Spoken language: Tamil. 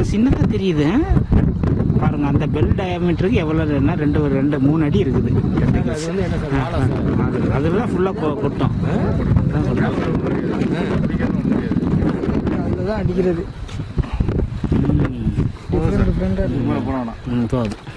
சின்னதாக தெரியுது ஆ? பாருங்க அந்த பெல் டயாமீட்டருக்கு எவ்வளோ என்ன ரெண்டு ரெண்டு மூணு அடி இருக்குது ரெண்டு அது வந்து என்ன சார் வாழை சார் அது அதில் தான் ஃபுல்லாக கொட்டும் அதான் கொட்டும். அதில் தான் அடிக்கிறது ம். டிஃப்ரெண்ட் டிஃப்ரெண்டாக ம், போதும்